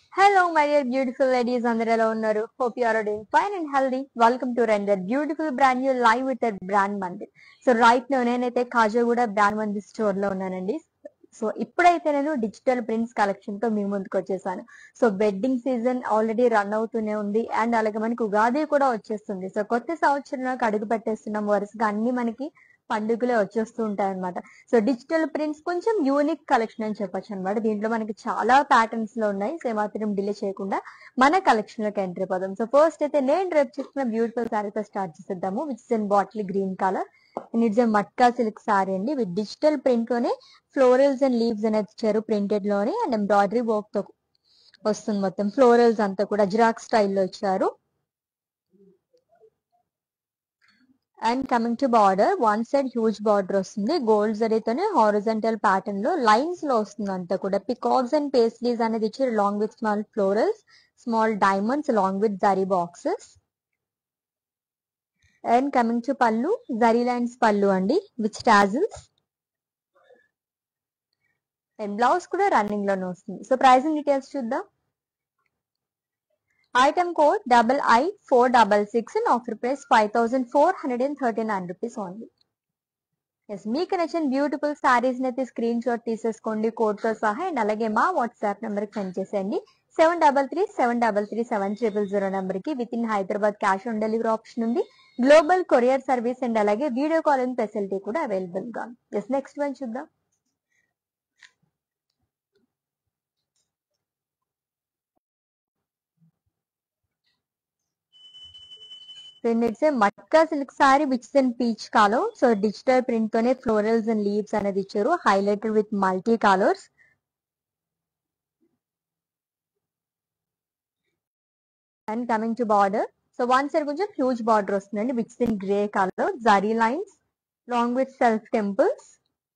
Hello my dear beautiful ladies అందరు ఎలా ఉన్నారు hope you are doing fine and healthy welcome to render beautiful brand new live with brand Mandir so right no నేనైతే Khajaguda brand Mandir store లో ఉన్నానండి so ఇప్పుడైతే నేను digital prints collection తో మీ ముందుకు వచ్చేసాను so wedding season already run అవుతూనే ఉంది అండ్ అలాగే మనకి ఉగాది కూడా వచ్చేస్తుంది సో కొత్త సంవత్సరంలోకి అడుగు పెట్టేస్తున్నాం వరుసగా అన్ని మనకి పండుగలే వచ్చేస్తూ ఉంటాయి అనమాట సో డిజిటల్ ప్రింట్స్ కొంచెం యూనిక్ కలెక్షన్ అని చెప్పొచ్చు అనమాట దీంట్లో మనకి చాలా ప్యాటర్న్స్ లో ఉన్నాయి సో మాత్రం డిలే చేయకుండా మన కలెక్షన్ లోకి ఎంట్రీ పోదాం సో ఫస్ట్ అయితే నేను రేపు చేసిన బ్యూటిఫుల్ శారీతో స్టార్ట్ చేసేద్దాము which is in bottle green colour and it's matka silk sari అండి విత్ డిజిటల్ ప్రింట్ లోనే ఫ్లోరల్స్ అండ్ లీవ్స్ అనేది ఇచ్చారు ప్రింటెడ్ లోనే అండ్ ఎంబ్రాయిడరీ వర్క్ తో వస్తుంది మొత్తం ఫ్లోరల్స్ అంతా కూడా జిరాక్ స్టైల్లో ఇచ్చారు and coming to border one side huge border వస్తుంది గోల్డ్ జరీతోనే హారిజంటల్ ప్యాటర్న్ లో లైన్స్ లో వస్తుంది అంతా కూడా పికాక్స్ అండ్ పేస్లీస్ అనేది ఇచ్చారు long with small florals small diamonds long with zari boxes and coming to pallu zari lines pallu అండి విత్ టాజిల్స్ అండ్ బ్లౌజ్ కూడా రన్నింగ్ లోనే వస్తుంది సో ప్రైసింగ్ డీటెయిల్స్ చూద్దాం item code double I four double six and offer price five thousand four hundred and thirty nine rupees only yes మీకు నచ్చిన beautiful saris అయితే screenshot తీసేసుకోండి code తో సహా అండ్ అలాగే మా వాట్సాప్ నెంబర్ కి సెండ్ చేసేయండి seven double three seven double three seven triple zero number కి with in Hyderabad cash on delivery option ఉంది గ్లోబల్ కొరియర్ సర్వీస్ అండ్ అలాగే వీడియో కాలింగ్ ఫెసిలిటీ కూడా అవైలబుల్ గా ఎస్ నెక్స్ట్ వన్ చూద్దాం then it's a matka silk sari which in peach colour so digital print తోనే florals and leaves అనేది ఇచ్చారు highlighted with multi colours and coming to border so one side కొంచెం huge border వస్తుందండి which in grey colour zari lines long with self temples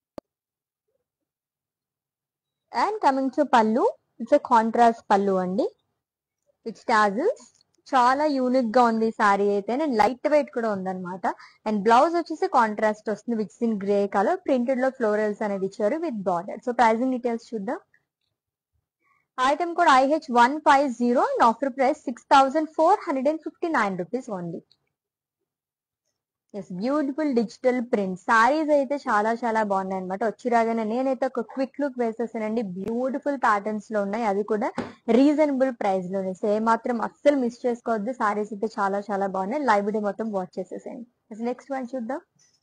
and coming to pallu it's contrast pallu అండి which tassels చాలా unique గా ఉంది sorry అయితే and light weight కూడా ఉందన్నమాట and blouse వచ్చేసి కాంట్రాస్ట్ వస్తుంది which in grey colour printed లో ఫ్లోరల్స్ అనేది ఇచ్చారు with border so pricing details చూద్దాం ఐటమ్ కూడా IH one five zero and offer price six thousand four hundred and fifty nine rupees only yes beautiful digital print saris అయితే చాలా చాలా బాగున్నాయి అనమాట వచ్చి రాగానే నేనైతే ఒక క్విక్ లుక్ వేసేసానండి బ్యూటిఫుల్ ప్యాటర్న్స్ లో ఉన్నాయి అది కూడా రీజనబుల్ ప్రైస్ లోనే సో మాత్రం అస్సలు మిస్ చేసుకోవద్దు సారీస్ అయితే చాలా చాలా బాగున్నాయి లైవ్ వీడియో మొత్తం వాచ్ చేసేసేయండి నెక్స్ట్ వన్ చూద్దాం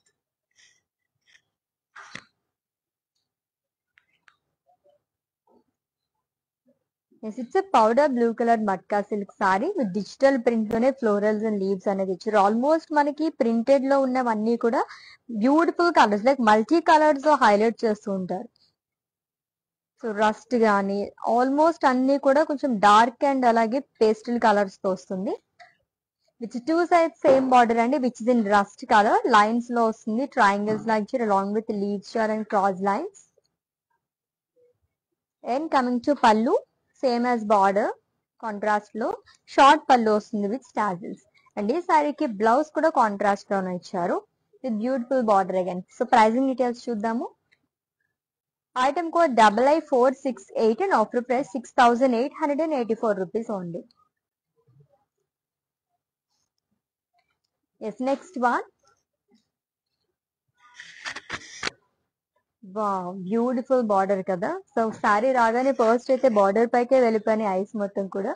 yes it's powder blue colour matka silk sari with digital print లోనే ఫ్లోరల్స్ అండ్ లీవ్స్ అనేది ఇచ్చారు ఆల్మోస్ట్ మనకి ప్రింటెడ్ లో ఉన్నవన్నీ కూడా beautiful colours like multi colours highlight చేస్తూ ఉంటారు సో రస్ట్ గానీ ఆల్మోస్ట్ అన్ని కూడా కొంచెం డార్క్ అండ్ అలాగే పేస్టల్ కలర్స్ తో వస్తుంది which two sides same border అండి which is in rust colour lines లో వస్తుంది ట్రయాంగిల్స్ లా ఇచ్చారు along with leaves and cross lines and coming to pallu same as border contrast లో షార్ట్ పళ్ళు వస్తుంది విత్ స్టాజిల్స్ అండ్ ఈ సారీకి బ్లౌజ్ కూడా కాంట్రాస్ట్ లోనే ఇచ్చారు with beautiful border again so pricing details చూద్దాము item code double I four six eight and offer price six thousand eight hundred and eighty four rupees only yes next one wow beautiful border కదా so sari రాగానే first అయితే border పైకే వెళ్ళిపోయినాయి eyes మొత్తం కూడా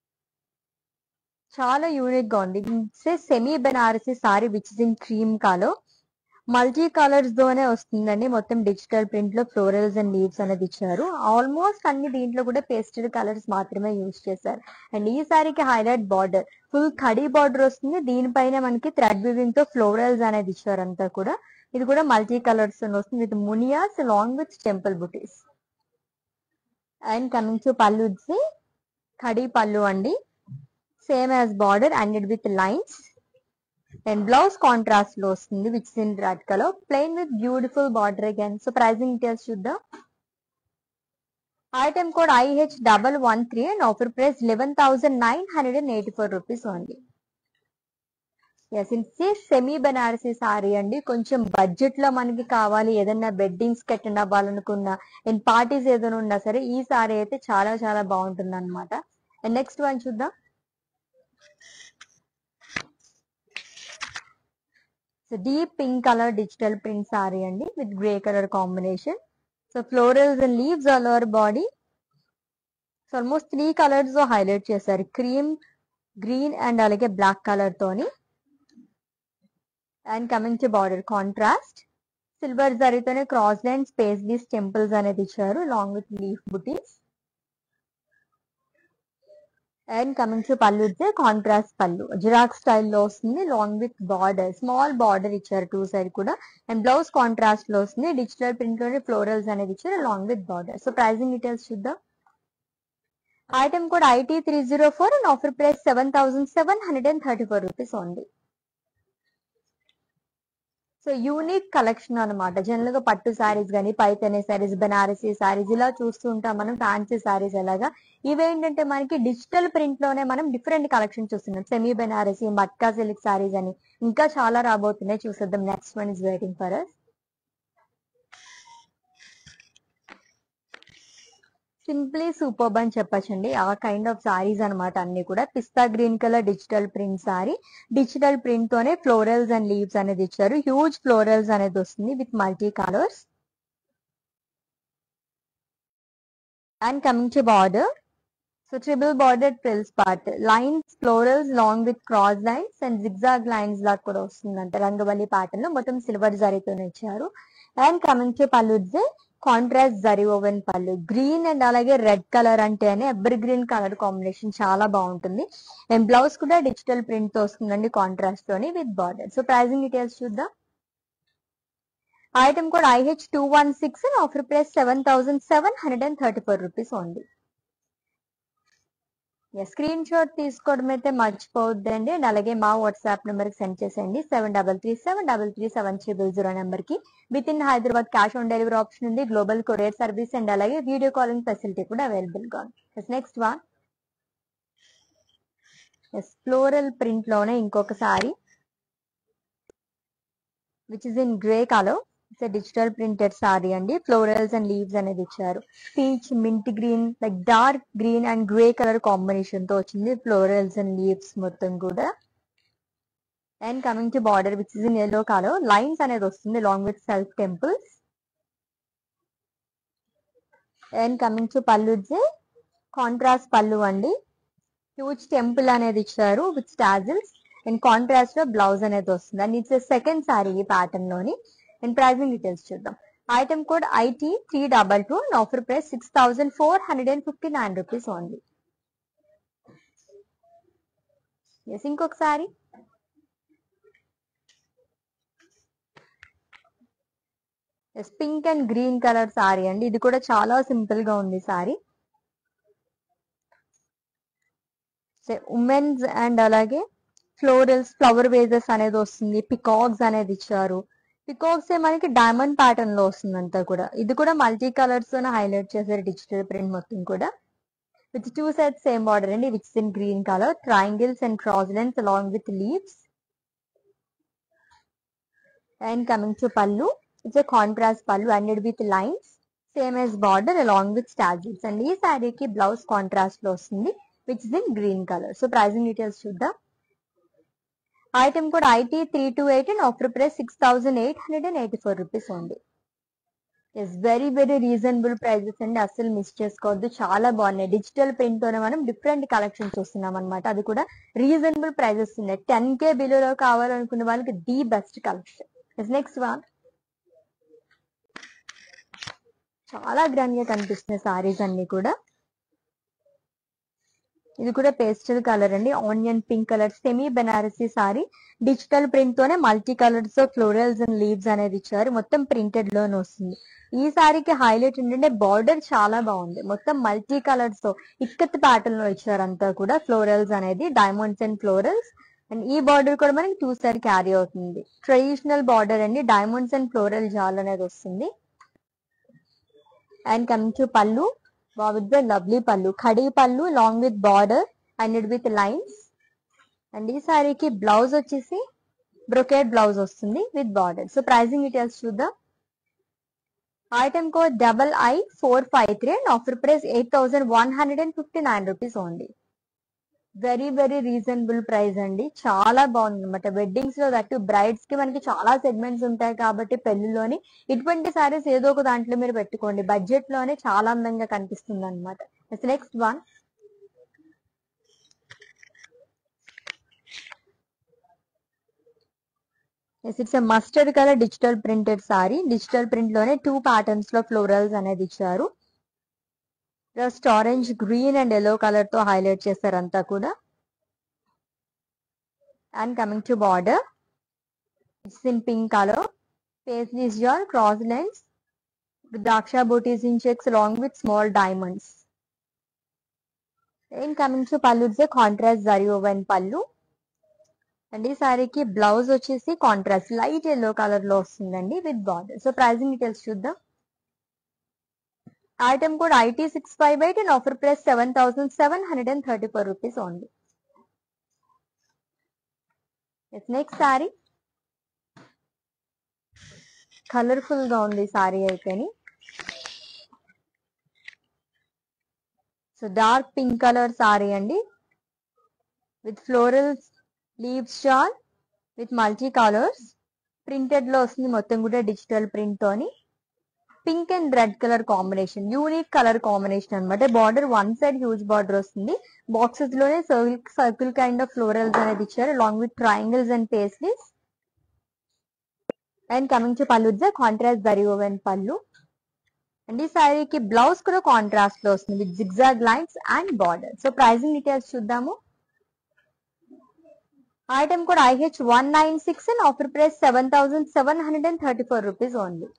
చాలా unique గా ఉంది semi Banarasi sari which is in cream colour multi colours తోనే వస్తుందండి మొత్తం డిజిటల్ ప్రింట్ లో ఫ్లోరల్స్ అండ్ లీవ్స్ అనేది ఇచ్చారు ఆల్మోస్ట్ అన్ని దీంట్లో కూడా పేస్టల్ కలర్స్ మాత్రమే యూజ్ చేశారు అండ్ ఈ సారీకి హైలైట్ బార్డర్ ఫుల్ కడీ బార్డర్ వస్తుంది దీనిపైన మనకి థ్రెడ్ వివింగ్ తో ఫ్లోరల్స్ అనేది ఇచ్చారు అంతా కూడా ఇది కూడా మల్టీ కలర్స్ వస్తుంది విత్ మునియాస్ long with temple butis and coming to pallu వచ్చి కడీ పళ్ళు అండి same as border and with lines and blouse contrast లో వస్తుంది which in red colour plain with beautiful border again so pricing details చూద్దాం item code IH double one three and offer price eleven thousand nine hundred and eighty four rupees only yes it's semi Banarasi sari అండి కొంచెం budget లో మనకి కావాలి ఏదైనా weddings కి attend అవ్వాలనుకున్నా and parties ఏదైనా ఉన్నా సరే ఈ సారీ అయితే చాలా చాలా బాగుంటుంది అనమాట అండ్ నెక్స్ట్ వన్ చూద్దాం so deep pink colour digital print sari అండి with grey colour combination so florals and leaves all over body so almost three colours highlight చేశారు క్రీమ్ గ్రీన్ అండ్ అలాగే బ్లాక్ కలర్ తోని and coming to border contrast silver జరీతోనే cross line space bees temples అనేది ఇచ్చారు long with leaf butis and coming to pallu ఇచ్చే contrast pallu జిరాక్ స్టైల్లో వస్తుంది long with border small border ఇచ్చారు టూ సైడ్ కూడా అండ్ బ్లౌజ్ కాంట్రాస్ట్ లో వస్తుంది డిజిటల్ ప్రింట్ లోనే ఫ్లోరల్స్ అనేది ఇచ్చారు long with border so pricing details చూద్దాం item code IT three zero four and offer price seven thousand seven hundred and thirty four rupees ఉంది so unique collection అనమాట general గా పట్టు శారీస్ కానీ పైతనే శారీస్ బెనారసీ శారీస్ ఇలా చూస్తూ ఉంటాం మనం ఫ్యాన్సీ శారీస్ ఎలాగా ఇవేంటంటే మనకి డిజిటల్ ప్రింట్ లోనే మనం డిఫరెంట్ కలెక్షన్ చూస్తున్నాం సెమీ బెనారసీ మట్కా సిల్క్ శారీస్ అని ఇంకా చాలా రాబోతున్నాయి చూసేద్దాం next one is waiting for us simply superb అని చెప్పచ్చండి ఆ కైండ్ ఆఫ్ సారీస్ అనమాట అన్ని కూడా pista green colour digital print sari digital print తోనే ఫ్లోరల్స్ అండ్ లీవ్స్ అనేది ఇచ్చారు హ్యూజ్ ఫ్లోరల్స్ అనేది వస్తుంది with multi colours and coming to border so triple border ట్రిల్స్ part lines florals long with cross lines and zigzag lines లాగా కూడా వస్తుందంట రంగవల్లి pattern లో మొత్తం సిల్వర్ జరీతోనే ఇచ్చారు అండ్ కమింగ్ టు పల్లుడ్స్ contrast zari woven pallu green and అలాగే రెడ్ కలర్ అంటేనే ఎవర్ గ్రీన్ కలర్ కాంబినేషన్ చాలా బాగుంటుంది అండ్ బ్లౌజ్ కూడా డిజిటల్ ప్రింట్ తో వస్తుందండి కాంట్రాస్ట్ తోని with border so pricing details చూద్దాం ఐటమ్ కూడా IH two one six and offer price seven thousand seven hundred and thirty four rupees ఉంది స్క్రీన్ షాట్ తీసుకోవడం అయితే మర్చిపోవద్దండి అండ్ అలాగే మా వాట్సాప్ నెంబర్ కి సెండ్ చేసేయండి seven double three seven double three seven triple zero number కి with in Hyderabad cash on delivery option ఉంది గ్లోబల్ కొరియర్ సర్వీస్ అండ్ అలాగే వీడియో కాలింగ్ ఫెసిలిటీ కూడా అవైలబుల్ గా ఉంది next one yes floral print లోనే ఇంకొక sari which is in grey colour it's digital printed sari అండి florals and leaves అనేది ఇచ్చారు peach mint green like dark green and grey colour combination తో వచ్చింది ఫ్లోరల్స్ అండ్ లీవ్స్ మొత్తం కూడా and coming to border which is in yellow colour lines అనేది వస్తుంది long with self temples and coming to pallu contrast pallu అండి huge temple అనేది ఇచ్చారు with tassels and contrast లో బ్లౌజ్ అనేది వస్తుంది అండ్ ఇట్స్ సెకండ్ సారీ ఈ ప్యాటర్న్ లోని అండ్ ప్రైజింగ్ డీటెయిల్స్ చూద్దాం item code IT three double two and offer price six thousand four hundred and fifty nine rupees only yes ఇంకొకసారి yes pink and green colour sari అండి ఇది కూడా చాలా simple గా ఉంది సారీ ఉమెన్స్ అండ్ అలాగే ఫ్లోరల్స్ ఫ్లవర్ వేజెస్ అనేది వస్తుంది పికాక్స్ అనేది ఇచ్చారు పికాక్స్ మనకి డైమండ్ ప్యాటర్న్ లో వస్తుంది అంతా కూడా ఇది కూడా మల్టీ కలర్స్ తో హైలైట్ చేశారు డిజిటల్ ప్రింట్ మొత్తం కూడా with two sets same border అండి which in green colour triangles and cross lines along with leaves and coming to pallu it's contrast pallu ended with lines same as border along with tassels and ఈ శారీకి blouse contrast లో వస్తుంది which is in green colour so pricing details చూద్దాం item కూడా IT three two eight and offer price six thousand eight hundred and eighty four rupees ఉంది yes very very reasonable prices అండి అస్సలు miss చేసుకోవద్దు చాలా బాగున్నాయి డిజిటల్ ప్రింట్ తోనే మనం డిఫరెంట్ కలెక్షన్ చూస్తున్నాం అనమాట అది కూడా రీజనబుల్ ప్రైజెస్ ఉన్నాయి టెన్ కే బిలోలో కావాలనుకున్న వాళ్ళకి the best collection next one చాలా గ్రాండ్ గా కనిపిస్తున్నాయి సారీస్ అన్ని కూడా ఇది కూడా పేస్టల్ కలర్ అండి onion pink colour semi Banarasi sari digital print తోనే మల్టీ కలర్స్ తో ఫ్లోరల్స్ అండ్ లీవ్స్ అనేది ఇచ్చారు మొత్తం ప్రింటెడ్ లోనే వస్తుంది ఈ సారీకి హైలైట్ ఏంటంటే బార్డర్ చాలా బాగుంది మొత్తం మల్టీ కలర్స్ తో ఇక్కత్ ప్యాటర్న్ లో ఇచ్చారు అంతా కూడా ఫ్లోరల్స్ అనేది డైమండ్స్ అండ్ ఫ్లోరల్స్ అండ్ ఈ బార్డర్ కూడా మనకి టూ సైడ్ క్యారీ అవుతుంది ట్రెడిషనల్ బార్డర్ అండి డైమండ్స్ అండ్ ఫ్లోరల్ జాల్ అనేది వస్తుంది and coming to pallu with the lovely pallu khadi pallu long with border and with lines and ఈ సారీకి బ్లౌజ్ వచ్చేసి బ్రొకేట్ బ్లౌజ్ వస్తుంది with border so pricing details చూద్దాం item code double I four five three and offer price eight thousand one hundred and fifty nine rupees only very very reasonable price అండి చాలా బాగుంది అనమాట weddings లో that brides కి మనకి చాలా segments ఉంటాయి కాబట్టి పెళ్లిలోని ఇటువంటి సారీస్ ఏదో ఒక దాంట్లో మీరు పెట్టుకోండి బడ్జెట్ లోనే చాలా అందంగా కనిపిస్తుంది అనమాట next one it's mustard colour digital printed sari digital print లోనే టూ ప్యాటర్న్స్ లో ఫ్లోరల్స్ అనేది ఇచ్చారు just orange green and yellow colour తో హైలైట్ చేస్తారు అంతా కూడా and coming to border it's in pink colour paisley is your cross lines draksha butis in checks along with small diamonds then coming to pallu it's a contrast zari woven pallu and ఈ సారీకి blouse వచ్చేసి contrast light yellow colour లో వస్తుందండి with border so pricing details చూద్దాం item code IT six five eight and offer price seven thousand seven hundred and thirty four rupees only next sari colourful గా ఉంది సారీ అయితేని so dark pink colour sari అండి with florals leaves shawl with multi colours printed లో వస్తుంది మొత్తం కూడా digital print తోని pink and red colour combination unique colour combination అనమాట border one side huge border వస్తుంది బాక్సెస్ లోనే circle circle kind of florals అనేది ఇచ్చారు along with triangles and paisleys and coming to pallu contrast zari woven pallu and ఈ శారీకి blouse కూడా contrast లో వస్తుంది with zigzag lines and border so pricing details చూద్దాము ఐటమ్ కూడా IH one nine six and offer price seven thousand seven hundred and thirty four rupees only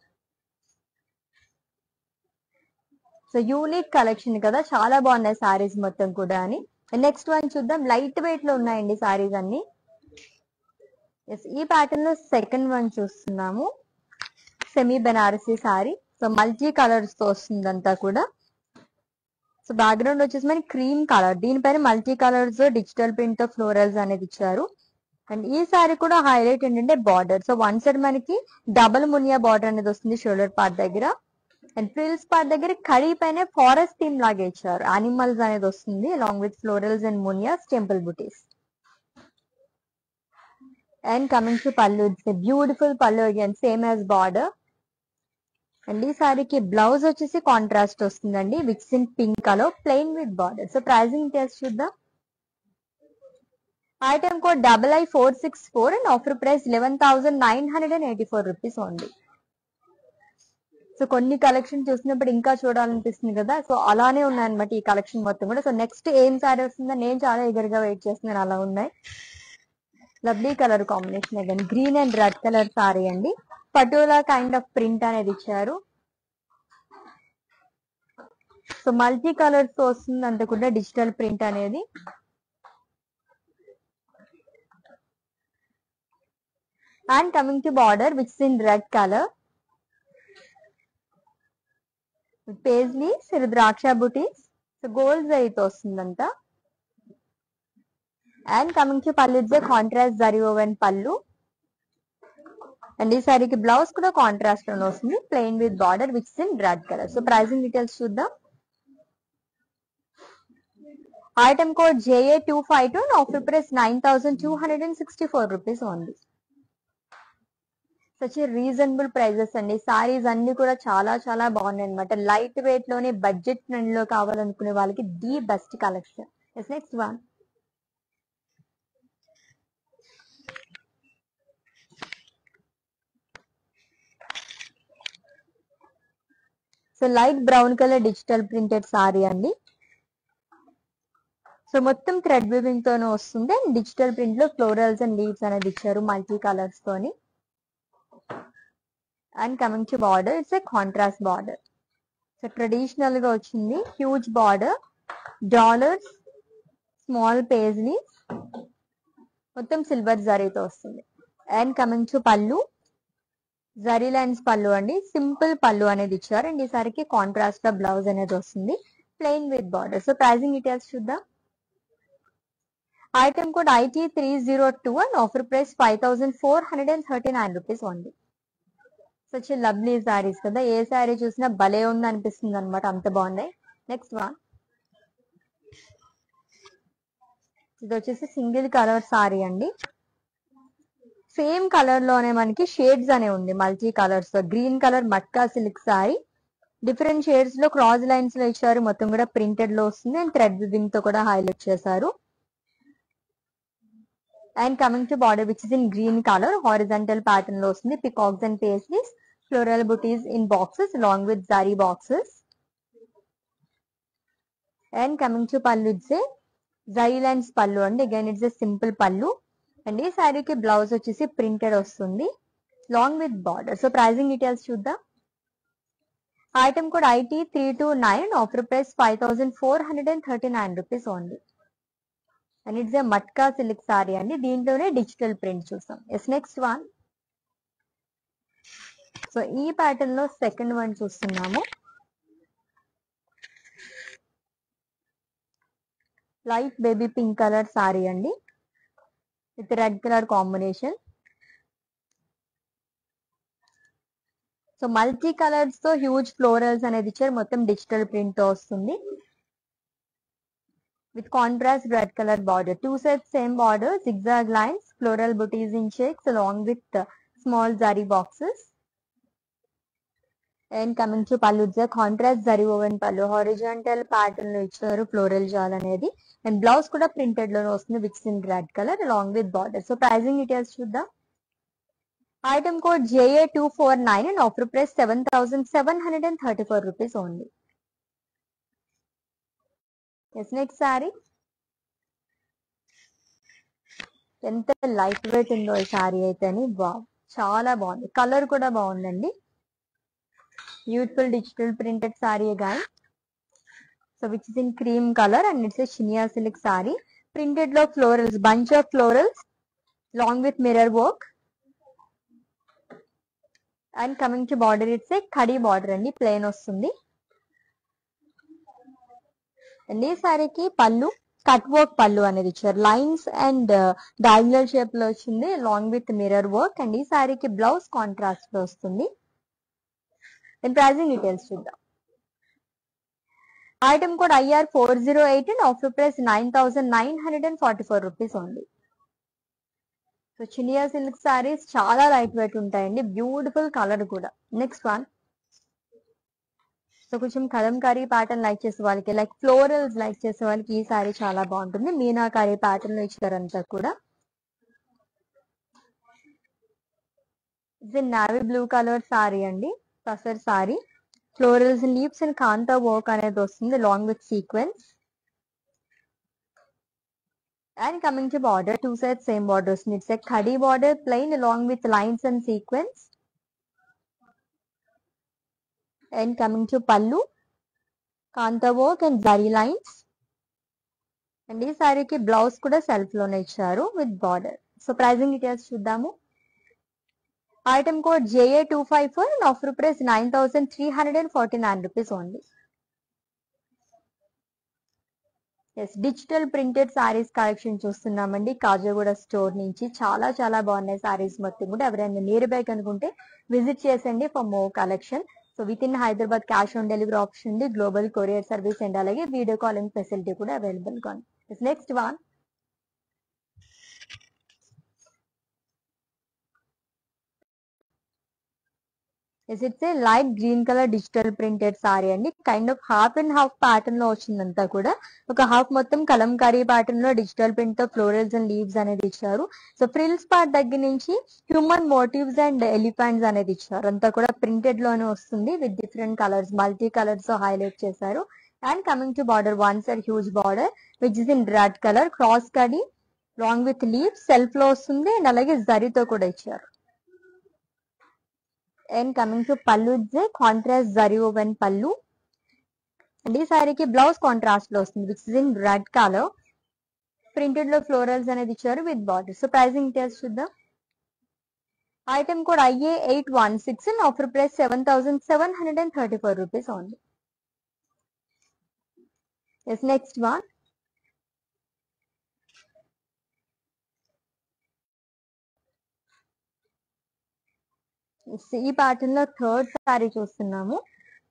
so unique collection కదా చాలా బాగున్నాయి సారీస్ మొత్తం కూడా అని నెక్స్ట్ వన్ చూద్దాం లైట్ వెయిట్ లో ఉన్నాయండి సారీస్ అన్ని Yes, ఈ ప్యాటర్న్ లో సెకండ్ వన్ చూస్తున్నాము semi Banarasi sari so multi colours తో వస్తుంది అంతా కూడా సో బ్యాక్గ్రౌండ్ వచ్చేసి మనకి క్రీమ్ కలర్ దీనిపైన మల్టీ కలర్స్ డిజిటల్ ప్రింట్ తో ఫ్లోరల్స్ అనేది ఇచ్చారు అండ్ ఈ సారీ కూడా హైలైట్ ఏంటంటే బార్డర్ సో వన్ సైడ్ మనకి డబల్ మునియా బార్డర్ అనేది వస్తుంది షోల్డర్ పార్ట్ దగ్గర అండ్ ఫ్రిల్స్ పార్ట్ దగ్గర కడీ పైన ఫారెస్ట్ థీమ్ లాగా ఇచ్చారు అనిమల్స్ అనేది వస్తుంది along with florals and muniyas temple butis and coming to pallu it's beautiful pallu again same as border and ఈ సారీకి బ్లౌజ్ వచ్చేసి కాంట్రాస్ట్ వస్తుందండి which in pink colour plain with border so pricing టెస్ట్ చూద్దాం item code double I four six four and offer price eleven thousand nine hundred and eighty four rupees only so కొన్ని collection చూసినప్పుడు ఇంకా చూడాలనిపిస్తుంది కదా so అలానే ఉన్నాయన్నమాట ఈ కలెక్షన్ మొత్తం కూడా సో నెక్స్ట్ ఏం సారీ వస్తుందో నేను చాలా ఎగర్గా వెయిట్ చేస్తున్నాను అలా ఉన్నాయి lovely colour combination again green and red colour sari అండి పటోలా కైండ్ ఆఫ్ ప్రింట్ అనేది ఇచ్చారు సో మల్టీ కలర్స్ తో వస్తుంది అంత కూడా డిజిటల్ ప్రింట్ అనేది and coming to border which in red colour paisley సిరు ద్రాక్ష బుటీస్ సో గోల్డ్ అయితే వస్తుందంతా and coming to pallu it's contrast zari woven pallu and ఈ సారీకి బ్లౌజ్ కూడా కాంట్రాస్ట్ లోనే వస్తుంది plain with border which in red colour so pricing details చూద్దాం item code JA two five two offer price nine thousand two hundred and sixty four rupees only such reasonable prices అండి సారీస్ అన్ని కూడా చాలా చాలా బాగున్నాయి అనమాట లైట్ వెయిట్ లోనే budget trend లో కావాలనుకునే వాళ్ళకి the best collection next one so light brown colour digital printed sari అండి సో మొత్తం థ్రెడ్ వీవింగ్ తోనే వస్తుంది అండ్ డిజిటల్ ప్రింట్ లో ఫ్లోరల్స్ అండ్ లీవ్స్ అనేది ఇచ్చారు మల్టీ కలర్స్ తోని and coming to border it's a contrast border so traditional గా వచ్చింది హ్యూజ్ బార్డర్ డాలర్స్ స్మాల్ పేజ్ని మొత్తం సిల్వర్ జరీతో వస్తుంది and coming to pallu zari lines pallu అండి సింపుల్ పళ్ళు అనేది ఇచ్చారు అండ్ ఈసారికి కాంట్రాస్ట్ గా బ్లౌజ్ అనేది వస్తుంది plain with border so pricing details చూద్దాం item code IT three zero two and offer price five thousand four hundred and thirty nine rupees only such lovely saris కదా ఏ శారీ చూసినా భలే ఉంది అనిపిస్తుంది అనమాట అంత బాగున్నాయి నెక్స్ట్ వన్ ఇది వచ్చేసి సింగిల్ కలర్ సారీ అండి సేమ్ కలర్ లోనే మనకి షేడ్స్ అనే ఉంది మల్టీ కలర్స్ తో green colour matka silk sari different shades లో క్రాస్ లైన్స్ లో ఇచ్చారు మొత్తం కూడా ప్రింటెడ్ లో వస్తుంది అండ్ థ్రెడ్ వివింగ్ తో కూడా హైలైట్ చేశారు and coming to border which is in green colour horizontal pattern లో వస్తుంది peacocks and paisleys floral butis in boxes along with zari boxes and coming to pallu it's zari lines pallu అండి again it's a simple pallu and ఈ శారీకి blouse వచ్చేసి printed వస్తుంది long with border so pricing details చూద్దాం item code IT three two nine offer price five thousand four hundred and thirty nine rupees only and it's a matka silk sari అండి దీంట్లోనే digital print చూస్తాం yes next one so ఈ pattern లో second one చూస్తున్నాము light baby pink colour sari అండి with red colour combination so multi colours తో huge florals అనేది ఇచ్చారు మొత్తం డిజిటల్ ప్రింట్ తో వస్తుంది with contrast red colour border two set same border zigzag lines floral butis in shakes along with small zari boxes and coming to pallu contrast zari woven pallu horizontal pattern లో ఇచ్చారు floral jaal అనేది and blouse కూడా printed లోనే వస్తుంది which in red colour along with border so pricing details చూద్దాం item code JA two four nine and offer price seven thousand seven hundred and thirty four rupees only yes next sari ఎంత light weight ఉందో ఈ sorry అయితే బా చాలా బాగుంది colour కూడా బాగుందండి beautiful digital printed sari guys so which is in cream colour and it's chiniya silk sari printed లో florals bunch of florals long with mirror work and coming to border it's a khadi border అండి plain వస్తుంది and ఈ సారీకి పళ్ళు cut work పళ్ళు అనేది ఇచ్చారు lines and diagonal shape లో వచ్చింది long with mirror work and ఈ సారీకి బ్లౌజ్ కాంట్రాస్ట్ లో వస్తుంది అండ్ ప్రైజింగ్ డీటెయిల్స్ చూద్దాం item code IR four zero eight and offer price nine thousand nine hundred and forty four rupees only so chiniya silk saris చాలా light weight ఉంటాయండి beautiful colour కూడా next one so కొంచెం Kalamkari pattern like చేసే వాళ్ళకి like florals like చేసే వాళ్ళకి ఈ sorry చాలా బాగుంటుంది మీనాకారీ ప్యాటర్న్ లో ఇచ్చారంతా కూడా ఇది నావీ బ్లూ కలర్ సారీ అండి కసర్ sari florals leaves and kantha work అనేది వస్తుంది long with sequins and coming to border two side same borders it's a khadi border plain along with lines and sequins and coming to pallu kantha work and zari lines and ఈ సారీకి blouse కూడా self లోనే ఇచ్చారు with border so pricing details చూద్దాము item code JA two five four and offer price nine thousand three hundred and forty nine rupees only yes digital printed saris collection చూస్తున్నామండి Khajaguda store నుంచి చాలా చాలా బాగున్నాయి సారీస్ మొత్తం కూడా ఎవరైనా నియర్ బై కనుకుంటే విజిట్ చేసండి for more collection so with in Hyderabad cash on delivery option ఉంది గ్లోబల్ కొరియర్ సర్వీస్ అండ్ అలాగే వీడియో కాలింగ్ ఫెసిలిటీ కూడా అవైలబుల్ గా ఉంది next one is it's a light green colour digital printed sari అండి kind of half and half pattern లో వచ్చిందంతా కూడా ఒక హాఫ్ మొత్తం కలంకారీ ప్యాటర్న్ లో డిజిటల్ ప్రింట్ తో ఫ్లోరల్స్ అండ్ లీవ్స్ అనేది ఇచ్చారు సో ఫ్రిల్స్ పార్ట్ దగ్గర నుంచి హ్యూమన్ మోటివ్స్ అండ్ ఎలిఫెంట్స్ అనేది ఇచ్చారు అంతా కూడా ప్రింటెడ్ లోనే వస్తుంది with different colours multi colours తో హైలైట్ చేశారు and coming to border one side huge border which is in red colour cross kadi long with leaves self లో వస్తుంది అండ్ అలాగే జరీతో కూడా ఇచ్చారు and coming to pallu contrast zari woven pallu and ఈ సారీకి బ్లౌజ్ కాంట్రాస్ట్ లో వస్తుంది which is in red colour printed లో ఫ్లోరల్స్ అనేది ఇచ్చారు with border so pricing details చూద్దాం item code IA eight one six and offer price seven thousand seven hundred and thirty four rupees only yes next one ఈ pattern లో third sari చూస్తున్నాము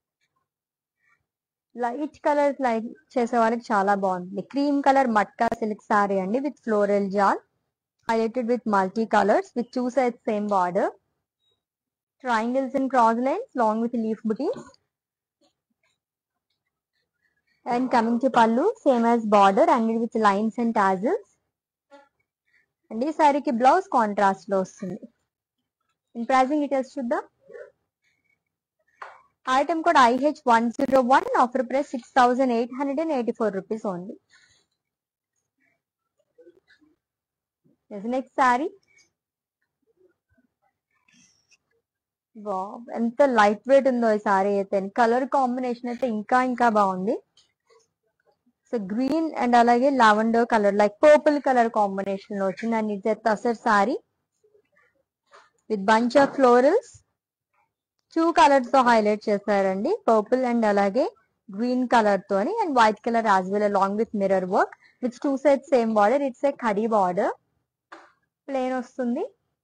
light colours light చేసే వాళ్ళకి చాలా బాగుంటుంది cream colour matka silk sari అండి with floral jaal highlighted with multi colours with two side same border triangles and cross lines along with leaf booties and coming to pallu same as border and with lines and tassels and ఈ శారీకి blouse contrast లో వస్తుంది in pricing details చూద్దాం item code IH one zero one offer price six thousand eight hundred and eighty four rupees only next sari wow ఎంత light weight ఉందో ఈ sorry అయితే colour combination అయితే ఇంకా ఇంకా బాగుంది సో గ్రీన్ అండ్ అలాగే lavender colour like purple colour combination లో వచ్చింది and it's tussar sari with bunch of florals two colours తో హైలైట్ చేశారండి పర్పుల్ అండ్ అలాగే గ్రీన్ కలర్ తోని and white colour as well along with mirror work with two side same border it's a khadi border plain వస్తుంది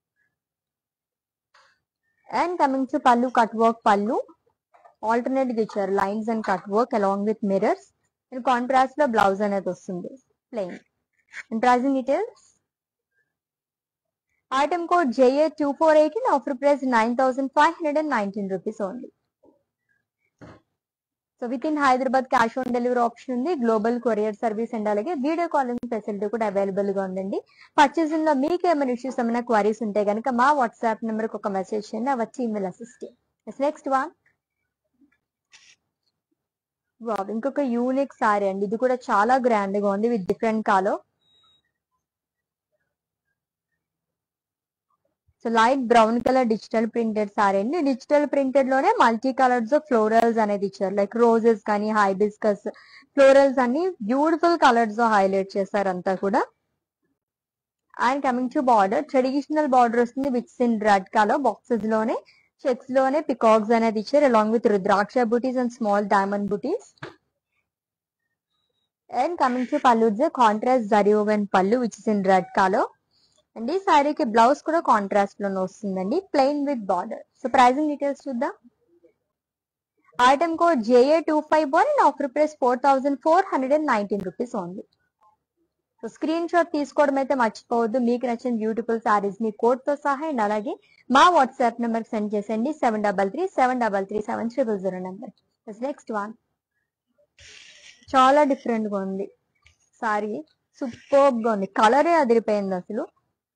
and coming to pallu cut work pallu alternate గా ఇచ్చారు lines and cut work along with mirrors and contrast లో blouse అనేది వస్తుంది plain and pricing details item code JA two four eighteen offer price nine thousand five hundred and nineteen rupees only so with in Hyderabad cash on delivery option ఉంది global courier service and అలాగే video calling facility కూడా available గా ఉందండి purchasing లో మీకు ఏమైనా issues ఏమైనా queries ఉంటే కనుక మా వాట్సాప్ నెంబర్ కి ఒక మెసేజ్ చేయండి వచ్చి email assist next one wow ఇంకొక యూనిక్ సారీ అండి ఇది కూడా చాలా గ్రాండ్ గా ఉంది with different colour so light brown colour digital printed sari అండి డిజిటల్ ప్రింటెడ్ లోనే మల్టీ కలర్స్ ఫ్లోరల్స్ అనేది ఇచ్చారు లైక్ రోజెస్ కానీ హైబిస్కస్ ఫ్లోరల్స్ అన్ని బ్యూటిఫుల్ కలర్స్ హైలైట్ చేశారు అంతా కూడా and coming to border traditional border వస్తుంది which in red colour boxes లోనే చెక్స్ లోనే పికాక్స్ అనేది ఇచ్చారు along with rudraksha butis and small diamond butis and coming to pallu contrast zari woven pallu which is in red colour and ఈ శారీకి బ్లౌజ్ కూడా contrast లోనే వస్తుందండి plain with border so pricing details చూద్దాం item code JA two five one and offer price four thousand four hundred and nineteen rupees only so screenshot తీసుకోవడం అయితే మర్చిపోవద్దు మీకు నచ్చిన బ్యూటిఫుల్ సారీస్ మీ కోడ్ తో సహా అండ్ అలాగే మా వాట్సాప్ నెంబర్ సెండ్ చేసేయండి seven double three seven double three seven triple zero number next one చాలా డిఫరెంట్ గా ఉంది సారీ సూపర్ గా ఉంది కలరే అదిరిపోయింది అసలు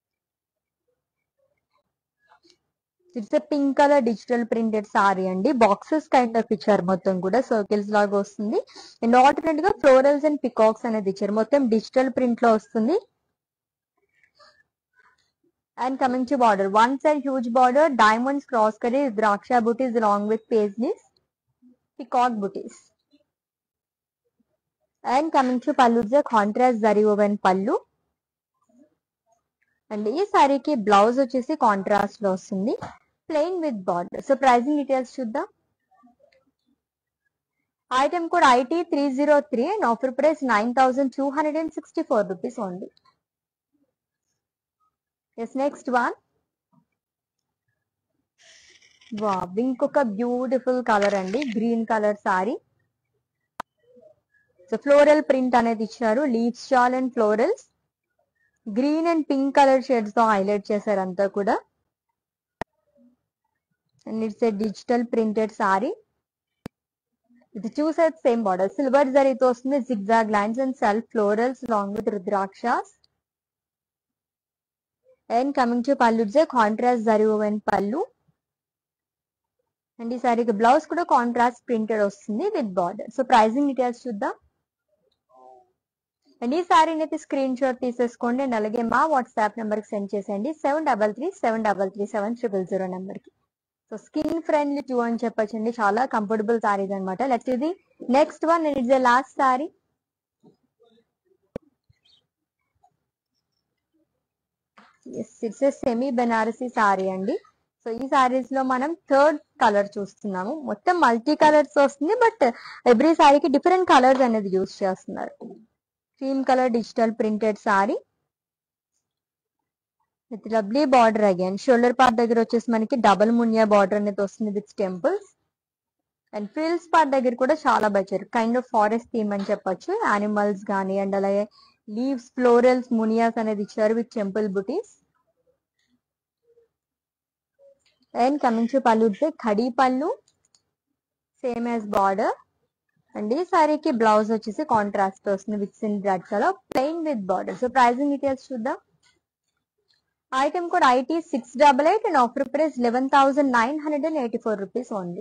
it's pink colour digital printed sari అండి బాక్సెస్ కైండ్ ఆఫ్ ఇచ్చారు మొత్తం కూడా సర్కిల్స్ లాగా వస్తుంది అండ్ ఆల్టర్నేట్ గా ఫ్లోరల్స్ అండ్ పికాక్స్ అనేది ఇచ్చారు మొత్తం డిజిటల్ ప్రింట్ లో వస్తుంది and coming to border one side huge border diamonds cross curry ద్రాక్ష butis along with paisleys peacock butis and coming to pallu contrast zari woven pallu and ఈ సారీకి బ్లౌజ్ వచ్చేసి కాంట్రాస్ట్ లో వస్తుంది plain with border so pricing details చూద్దాం item code IT three zero three and offer price nine thousand two hundred and sixty four rupees only yes next one wow ఇంకొక beautiful colour అండి green colour sari so floral print అనేది ఇచ్చారు leaves shawl and florals green and pink colour shades తో highlight చేశారు అంతా కూడా and it's a digital printed sari ఇది చూసే సేమ్ బార్డర్ సిల్వర్ జరీతో వస్తుంది zigzag lines and self florals long with rudrakshas and coming to pallu contrast zari woven pallu and ఈ సారీకి బ్లౌజ్ కూడా కాంట్రాస్ట్ ప్రింటెడ్ వస్తుంది with border so pricing details చూద్దాం అండ్ ఈ సారీని అయితే స్క్రీన్ షాట్ తీసేసుకోండి అండ్ అలాగే మా వాట్సాప్ నెంబర్ కి సెండ్ చేసేయండి seven double three seven double three seven triple zero number కి సో స్కిన్ ఫ్రెండ్లీ టూ అని చెప్పొచ్చండి చాలా కంఫర్టబుల్ సారీస్ అనమాట లెట్ ఇది next one and it's the last sari it's a semi Banarasi sari అండి సో ఈ సారీస్ లో మనం థర్డ్ కలర్ చూస్తున్నాము మొత్తం మల్టీ కలర్స్ వస్తుంది బట్ ఎవ్రీ సారీకి డిఫరెంట్ కలర్స్ అనేది యూస్ చేస్తున్నారు cream colour digital printed sari with lovely border again shoulder part దగ్గర వచ్చేసి మనకి డబుల్ మునియా బార్డర్ అనేది వస్తుంది with temples and frills part దగ్గర కూడా చాలా బచ్చారు కైండ్ ఆఫ్ ఫారెస్ట్ థీమ్ అని చెప్పొచ్చు యానిమల్స్ కానీ అండ్ అలాగే లీవ్స్ ఫ్లోరల్స్ మునియాస్ అనేది ఇచ్చారు with temple butis and coming to pallu ఉంటే ఖడీ పళ్ళు సేమ్ యాజ్ బార్డర్ అండ్ ఈ సారీకి బ్లౌజ్ వచ్చేసి కాంట్రాస్ట్ వస్తుంది with in red colour plain with border so pricing details చూద్దాం item code IT six double eight and offer price eleven thousand nine hundred and eighty four rupees only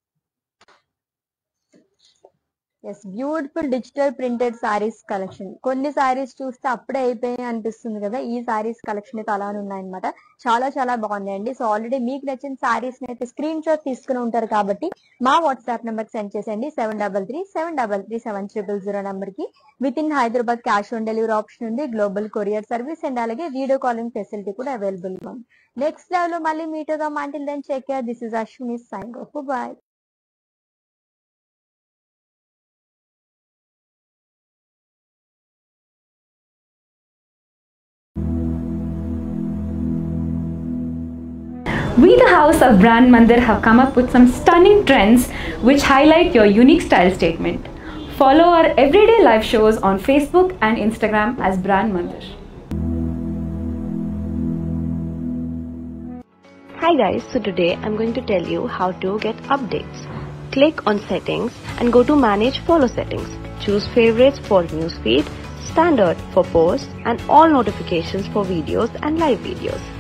yes beautiful digital printed saris collection కొన్ని సారీస్ చూస్తే అప్పుడే అయిపోయాయి అనిపిస్తుంది కదా ఈ saris collection అయితే అలానే ఉన్నాయన్నమాట చాలా చాలా బాగున్నాయండి సో ఆల్రెడీ మీకు నచ్చిన సారీస్ అయితే స్క్రీన్ షాట్ తీసుకుని ఉంటారు కాబట్టి మా వాట్సాప్ నెంబర్ సెండ్ చేసేయండి seven double three seven double three seven triple zero number కి with in Hyderabad cash on delivery option ఉంది గ్లోబల్ కొరియర్ సర్వీస్ అండ్ అలాగే వీడియో కాలింగ్ ఫెసిలిటీ కూడా అవైలబుల్ గా ఉంది నెక్స్ట్ లెవెల్ లో మళ్ళీ మీట్ అవుదాం until then check this is Ashwini sign off bye We, the House of Brand Mandir, have come up with some stunning trends which highlight your unique style statement. Follow our everyday live shows on Facebook and Instagram as Brand Mandir. Hi guys, so today I'm going to tell you how to get updates. Click on settings and go to manage follow settings. Choose favorites for newsfeed, standard for posts and all notifications for videos and live videos.